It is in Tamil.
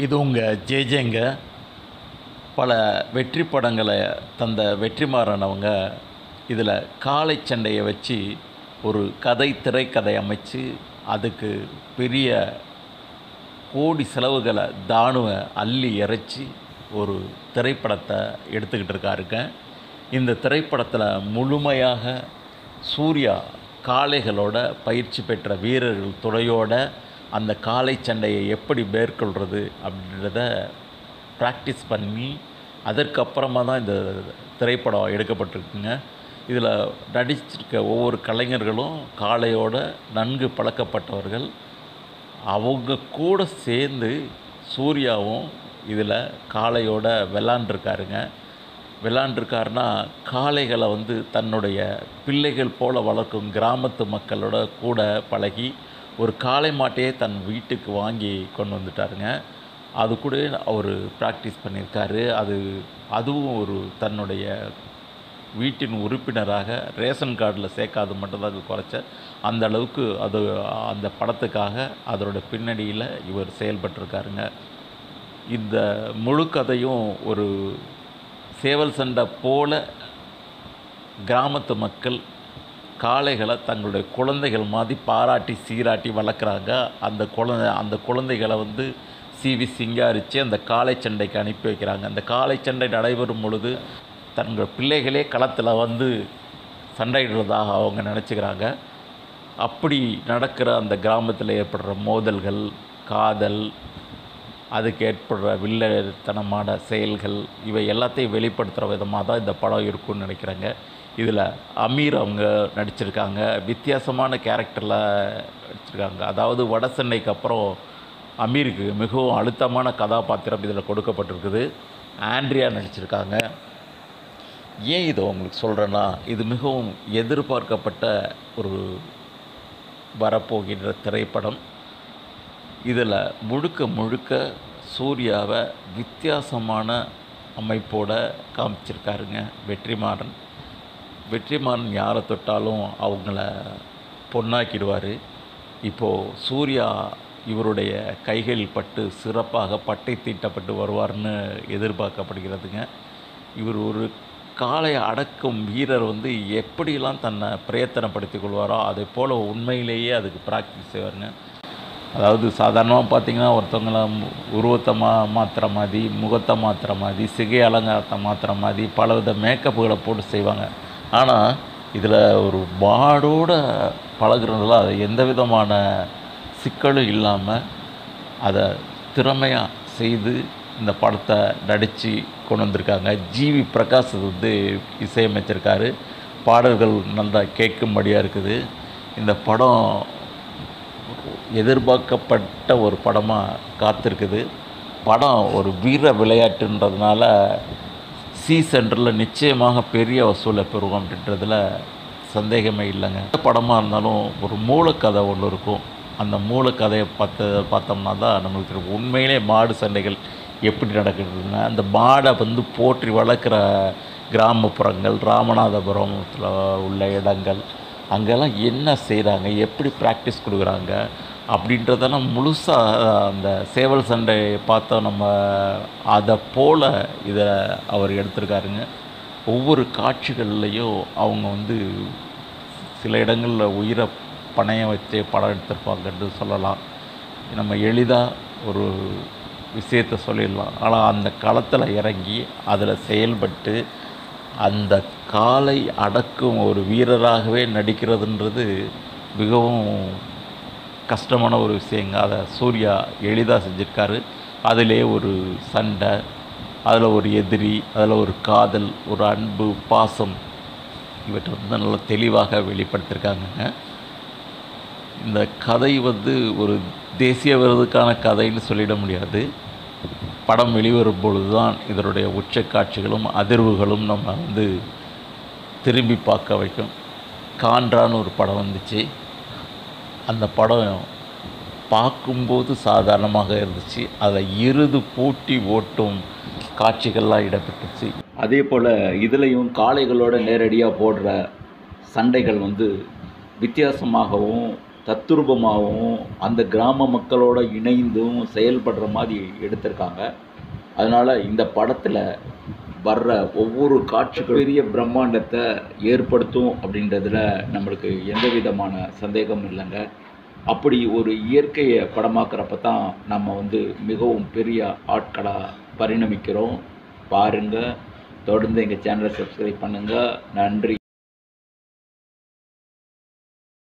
இது உங்கள் ஜேஜேங்க பல வெற்றி படங்களை தந்த வெற்றிமாறன் அவங்க இதில் காளை சண்டையை வச்சு ஒரு கதை திரைக்கதை அமைச்சு அதுக்கு பெரிய கோடி செலவுகளை தானுவ அள்ளி இறைச்சி ஒரு திரைப்படத்தை எடுத்துக்கிட்டு இருக்காருங்க இந்த திரைப்படத்தில் முழுமையாக சூர்யா காளைகளோட பயிற்சி பெற்ற வீரர்கள் துணையோட அந்த காளை சண்டையை எப்படி மேற்கொள்கிறது அப்படின்றத ப்ராக்டிஸ் பண்ணி அதற்கப்புறமா தான் இந்த திரைப்படம் எடுக்கப்பட்டிருக்குங்க இதில் நடிச்சிருக்க ஒவ்வொரு கலைஞர்களும் காளையோட நன்கு பழக்கப்பட்டவர்கள் அவங்க கூட சேர்ந்து சூர்யாவும் இதில் காளையோட விளாண்டுருக்காருங்க விளாண்டுருக்காருன்னா காளைகளை வந்து தன்னுடைய பிள்ளைகள் போல வளர்க்கும் கிராமத்து மக்களோட கூட பழகி ஒரு காளை மாட்டையே தன் வீட்டுக்கு வாங்கி கொண்டு வந்துட்டாருங்க அது கூட அவர் ப்ராக்டிஸ் பண்ணியிருக்காரு அது அதுவும் ஒரு தன்னுடைய வீட்டின் உறுப்பினராக ரேஷன் கார்டில் சேர்க்காத மட்டும்தான் அது குறைச்ச அந்த அளவுக்கு அது அந்த படத்துக்காக அதோட பின்னணியில் இவர் செயல்பட்டிருக்காருங்க இந்த முழு கதையும் ஒரு சேவல் சண்டை போல கிராமத்து மக்கள் காளைகளை தங்களுடைய குழந்தைகள் மாதிரி பாராட்டி சீராட்டி வளர்க்குறாங்க அந்த குழந்தை அந்த குழந்தைகளை வந்து சீவி சிங்காரித்து அந்த காளை சண்டைக்கு அனுப்பி வைக்கிறாங்க அந்த காளை சண்டை நடைபெறும் பொழுது தங்கள் பிள்ளைகளே களத்தில் வந்து சண்டையிடுறதாக அவங்க நினச்சிக்கிறாங்க அப்படி நடக்கிற அந்த கிராமத்தில் ஏற்படுற மோதல்கள் காதல் அதுக்கு ஏற்படுற வில்லத்தனமான செயல்கள் இவை எல்லாத்தையும் வெளிப்படுத்துகிற விதமாக தான் இந்த படம் இருக்கும்னு நினைக்கிறேங்க இதில் அமீர் அவங்க நடிச்சிருக்காங்க வித்தியாசமான கேரக்டரில் நடிச்சிருக்காங்க அதாவது வட சென்னைக்கு அப்புறம் அமீருக்கு மிகவும் அழுத்தமான கதாபாத்திரம் இதில் கொடுக்கப்பட்டிருக்குது ஆண்ட்ரியா நடிச்சிருக்காங்க ஏன் இதை உங்களுக்கு சொல்கிறேன்னா இது மிகவும் எதிர்பார்க்கப்பட்ட ஒரு வரப்போகின்ற திரைப்படம் இதில் முழுக்க முழுக்க சூர்யாவை வித்தியாசமான அமைப்போட காமிச்சிருக்காருங்க வெற்றிமாறன் வெற்றிமாறன் யாரை தொட்டாலும் அவங்கள பொன்னாக்கிடுவார் இப்போது சூர்யா இவருடைய கைகளில் பட்டு சிறப்பாக பட்டை தீட்டப்பட்டு வருவார்னு எதிர்பார்க்கப்படுகிறதுங்க இவர் ஒரு காலை அடக்கும் வீரர் வந்து எப்படிலாம் தன்னை பிரயத்தனப்படுத்திக் கொள்வாரோ அதே போல் உண்மையிலேயே அதுக்கு ப்ராக்டிஸ் செய்வாருங்க அதாவது சாதாரணமாக பார்த்தீங்கன்னா ஒருத்தவங்கள உருவத்தை மா மாற்றுற மாதிரி முகத்தை மாற்றுற மாதிரி சிகை அலங்காரத்தை மாற்றுற மாதிரி பலவித மேக்கப்புகளை போட்டு செய்வாங்க ஆனால் இதில் ஒரு மாடோட பழகுறதுல அது எந்த விதமான சிக்கலும் இல்லாமல் அதை திறமையாக செய்து இந்த படத்தை நடித்து கொண்டு வந்திருக்காங்க ஜிவி பிரகாஷ் வந்து இசையமைச்சிருக்காரு பாடல்கள் நல்லா கேட்கும்படியாக இருக்குது இந்த படம் எதிர்பார்க்கப்பட்ட ஒரு படமாக காத்திருக்குது படம் ஒரு வீர விளையாட்டுன்றதுனால சி சென்டரில் நிச்சயமாக பெரிய வசூலை பெறுவோம் அப்படின்றதுல சந்தேகமே இல்லைங்க எந்த படமாக இருந்தாலும் ஒரு மூலக்கதை ஒன்று இருக்கும் அந்த மூலக்கதையை பார்த்து பார்த்தோம்னா தான் நம்மளுக்கு தெரியும். உண்மையிலே மாடு சண்டைகள் எப்படி நடக்குதுங்க அந்த மாடை வந்து போற்றி வளர்க்குற கிராமப்புறங்கள் ராமநாதபுரத்தில் உள்ள இடங்கள் அங்கெல்லாம் என்ன செய்கிறாங்க எப்படி ப்ராக்டிஸ் கொடுக்குறாங்க அப்படின்றதெல்லாம் முழுசாக அந்த சேவல் சண்டை பார்த்தோம் நம்ம அதை போல் இதை அவர் எடுத்திருக்காருங்க ஒவ்வொரு காட்சிகள்லையும் அவங்க வந்து சில இடங்களில் உயிரை பணையம் வச்சு படம் எடுத்திருப்பாங்கன்னு சொல்லலாம் நம்ம எளிதாக ஒரு விஷயத்தை சொல்லிடலாம் ஆனால் அந்த களத்தில் இறங்கி அதில் செயல்பட்டு அந்த காலை அடக்கும் ஒரு வீரராகவே நடிக்கிறதுன்றது மிகவும் கஷ்டமான ஒரு விஷயங்க அதை சூர்யா எளிதாக செஞ்சுருக்காரு அதிலே ஒரு சண்டை அதில் ஒரு எதிரி அதில் ஒரு காதல் ஒரு அன்பு பாசம் இவற்றை வந்து நல்லா தெளிவாக வெளிப்படுத்தியிருக்காங்கங்க இந்த கதை வந்து ஒரு தேசிய விருதுக்கான கதைன்னு சொல்லிட முடியாது படம் வெளிவரும் பொழுது தான் இதனுடைய உச்ச காட்சிகளும் அதிர்வுகளும் நம்ம வந்து திரும்பி பார்க்க வைக்கும் கான்றான்னு ஒரு படம் வந்துச்சு அந்த படம் பார்க்கும்போது சாதாரணமாக இருந்துச்சு அதை இருது பூட்டி ஓட்டும் காட்சிகள்லாம் இடம்பெற்றுச்சு அதே போல் இதுலேயும் காளைகளோட நேரடியாக போடுற சண்டைகள் வந்து வித்தியாசமாகவும் தத்துரூபமாகவும் அந்த கிராம மக்களோட இணைந்தும் செயல்படுற மாதிரி எடுத்திருக்காங்க அதனால் இந்த படத்தில் வர்ற ஒவ்வொரு காட்சிகளும் பெரிய பிரம்மாண்டத்தை ஏற்படுத்தும் அப்படின்றதுல நம்மளுக்கு எந்த விதமான சந்தேகமும் இல்லைங்க அப்படி ஒரு இயற்கையை படமாக்குறப்ப தான் நம்ம வந்து மிகவும் பெரிய ஆட்களாக பரிணமிக்கிறோம் பாருங்கள் தொடர்ந்து எங்கள் சேனலை சப்ஸ்கிரைப் பண்ணுங்கள் நன்றி